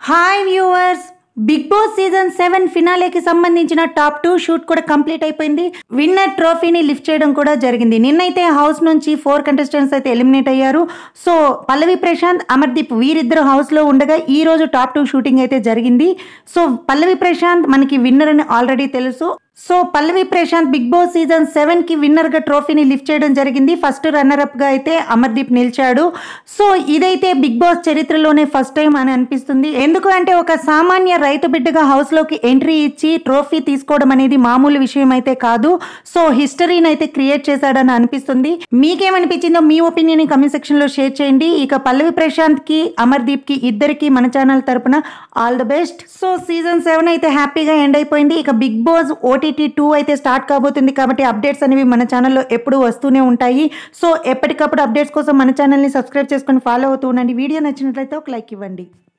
hi viewers Bigg Boss season seven ఫినాలేకి సంబంధించిన top two shoot కూడా కంప్లీట్ అయిపోయింది విన్నర్ ట్రోఫీని లిఫ్ట్ చేయడం కూడా జరిగింది నిన్నైతే హౌస్ నుంచి ఫోర్ కంటెస్టెంట్స్ అయితే ఎలిమినేట్ అయ్యారు సో పల్లవి ప్రశాంత్ అమర్దీప్ వీరిద్దరు హౌస్లో ఉండగా ఈ రోజు టాప్ టూ షూటింగ్ అయితే జరిగింది సో పల్లవి ప్రశాంత్ మనకి విన్నర్ అని ఆల్రెడీ తెలుసు so Pallavi Prashanth Bigg Boss season seven కి విన్నర్ గా ట్రోఫీని లిఫ్ట్ చేయడం జరిగింది ఫస్ట్ రన్నర్ అప్ గా అయితే అమర్దీప్ నిలిచాడు సో ఇదైతే బిగ్ బాస్ చరిత్రలోనే ఫస్ట్ టైం అని అనిపిస్తుంది ఎందుకు అంటే ఒక సామాన్య రైతు బిడ్డగా హౌస్ లోకి ఎంట్రీ ఇచ్చి ట్రోఫీ తీసుకోవడం అనేది మామూలు విషయం అయితే కాదు సో హిస్టరీని అయితే క్రియేట్ చేశాడని అనిపిస్తుంది మీకేమనిపించిందో మీ ఒపీనియన్ కమెంట్ సెక్షన్ లో షేర్ చేయండి ఇక పల్లవి ప్రశాంత్ కి అమర్దీప్ కి ఇద్దరికి మన ఛానల్ తరపున all the best so season seven అయితే హ్యాపీగా ఎండ్ అయిపోయింది ఇక బిగ్ బాస్ ఓటీటీ టూ అయితే స్టార్ట్ కాబోతుంది కాబట్టి అప్డేట్స్ అనేవి మన ఛానల్లో ఎప్పుడూ వస్తూనే ఉంటాయి సో ఎప్పటికప్పుడు అప్డేట్స్ కోసం మన ఛానల్ని సబ్స్క్రైబ్ చేసుకొని ఫాలో అవుతూ ఉండండి వీడియో నచ్చినట్లయితే ఒక లైక్ ఇవ్వండి